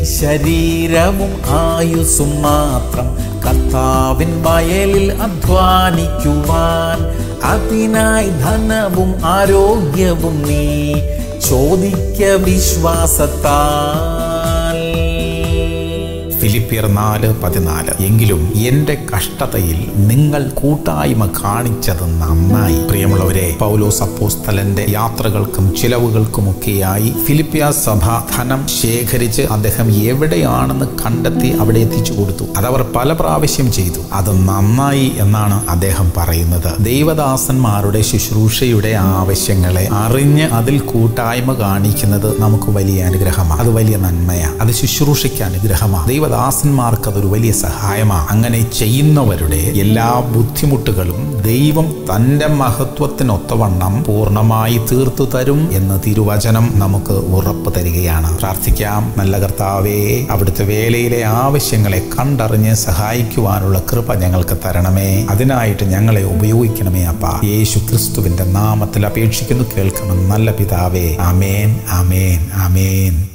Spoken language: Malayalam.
ശരീരവും ആയുസ്സും മാത്രം കർത്താവിൻ വയലിൽ അധ്വാനിക്കുവാൻ അതിനായി ധനവും ആരോഗ്യവും നീ ചോദിക്ക വിശ്വാസത്താൽ ഫിലിപ്പിയർ നാല് പതിനാല് എങ്കിലും എന്റെ കഷ്ടതയിൽ നിങ്ങൾ കൂട്ടായ്മ കാണിച്ചത് നന്നായി പ്രിയമുള്ളവരെ പൗലോസ് അപ്പോസ്തലന്റെ യാത്രകൾക്കും ചിലവുകൾക്കുമൊക്കെയായി ഫിലിപ്പിയ സഭ ധനം ശേഖരിച്ച് അദ്ദേഹം എവിടെയാണെന്ന് കണ്ടെത്തി അവിടെ എത്തിച്ചു കൊടുത്തു അതവർ പല പ്രാവശ്യം ചെയ്തു അത് നന്നായി എന്നാണ് അദ്ദേഹം പറയുന്നത് ദൈവദാസന്മാരുടെ ശുശ്രൂഷയുടെ ആവശ്യങ്ങളെ അറിഞ്ഞ് അതിൽ കൂട്ടായ്മ കാണിക്കുന്നത് നമുക്ക് വലിയ അനുഗ്രഹമാണ് അത് വലിയ നന്മയാണ് അത് ശുശ്രൂഷയ്ക്ക് അനുഗ്രഹമാണ് ദൈവദാസന്മാർക്ക് അതൊരു വലിയ സഹായമാണ് അങ്ങനെ ചെയ്യുന്നവരുടെ എല്ലാ ബുദ്ധിമുട്ടുകളും ദൈവം തന്റെ മഹത്വത്തിനൊത്തവണ്ണം പൂർണ്ണമായി തീർത്തു തരും എന്ന് തിരുവചനം നമുക്ക് ഉറപ്പ് തരികയാണ് പ്രാർത്ഥിക്കാം നല്ല കർത്താവേ അവിടുത്തെ വേലയിലെ ആവശ്യങ്ങളെ കണ്ടറിഞ്ഞ് സഹായിക്കുവാനുള്ള കൃപ ഞങ്ങൾക്ക് തരണമേ അതിനായിട്ട് ഞങ്ങളെ ഉപയോഗിക്കണമേ അപ്പ യേശു ക്രിസ്തുവിന്റെ നാമത്തിൽ അപേക്ഷിക്കുന്നു കേൾക്കണം നല്ല പിതാവേ ആമേൻ ആമേൻ ആമേൻ